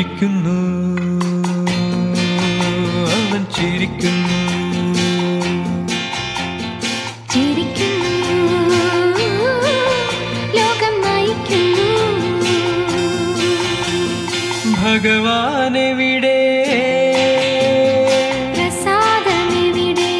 ചിരിക്കുന്നു അവൻ ചിരിക്കുന്നു ചിരിക്കുന്നു ലോകം നയിക്കുന്നു ഭഗവാനെവിടെ പ്രസാദമെവിടെ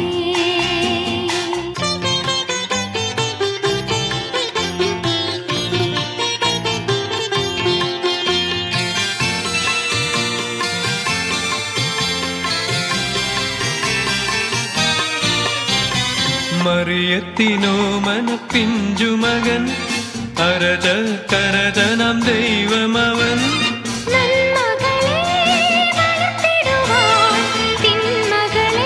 മറിയത്തിനോ മനപ്പിഞ്ചുമകൻ അരജ കരജനം ദൈവമവൻ നന്മകളെ വളർത്തിടുവാൻ തിന്മകളെ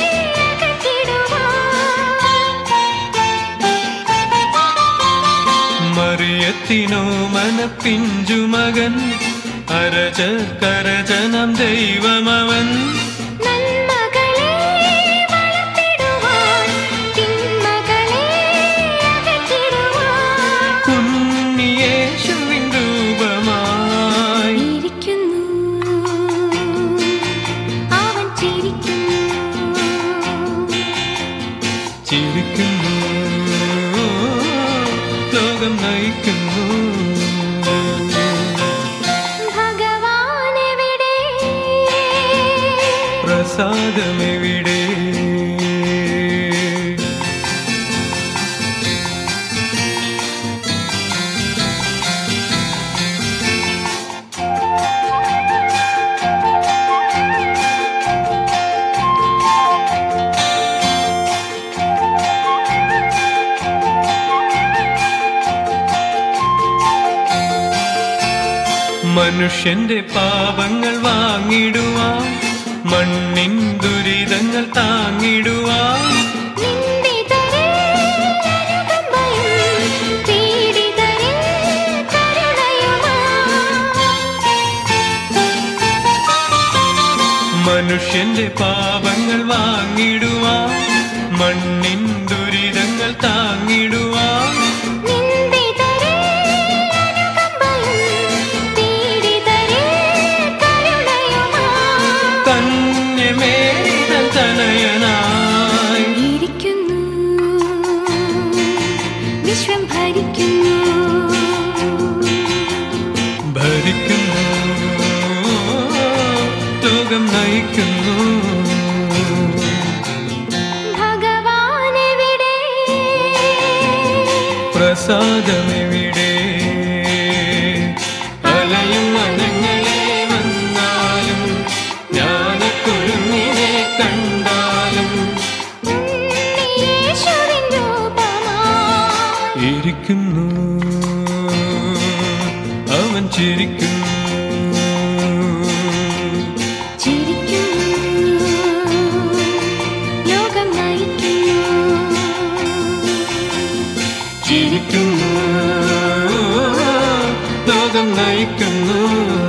അകറ്റിടുവാൻ മറിയത്തിനോ മനപ്പിഞ്ചുമകൻ അരജ കരജനം ദൈവമവൻ നന്മകളെ വളർത്തിടുവാൻ തിന്മകളെ അകറ്റിടുവാൻ കുഞ്ഞിയേശുവിൻ രൂപമായി ഇരിക്കുന്നു അവൻ ചിരിക്കുന്നു ചിരിക്കുന്നു ലോകം നയിക്കുന്നു ഭഗവാനെവിടെ പ്രസാദമെവിടെ മനുഷ്യന്റെ പാപങ്ങൾ വാങ്ങിടുവാൻ മണ്ണിൻ ദുരിതങ്ങൾ താങ്ങിടുവാൻ നിന്ദിതരെ അനുകമ്പയും പീഡിതരെ കരുണയുമായി മനുഷ്യന്റെ പാപങ്ങൾ വാങ്ങിടുവാൻ മണ്ണിൻ ദുരിതങ്ങൾ താങ്ങിടുവാൻ നിന്ദിതരെ അനുകമ്പയും പീഡിതരെ കരുണയുമായി കന്യമേരിതൻ തനയനായി ഇരിക്കുന്നു വിശ്വം ഭരിക്കുന്നു ഭരിക്കുന്നു ലോകം നയിക്കുന്നു ഭഗവാനെവിടെ പ്രസാദമെവിടെ അലയും മനങ്ങളെ വന്നാലും ജ്ഞാനക്കുരുങ്ങിനെ കണ്ടാലും ഉണ്ണിയേശുവിൻ രൂപമായി ഇരിക്കുന്നു അവൻ ചിരിക്കുന്നു ചിരിക്കുന്നു ലോകം നയിക്കുന്നു ചിരിക്കുന്നു ലോകം നയിക്കുന്നു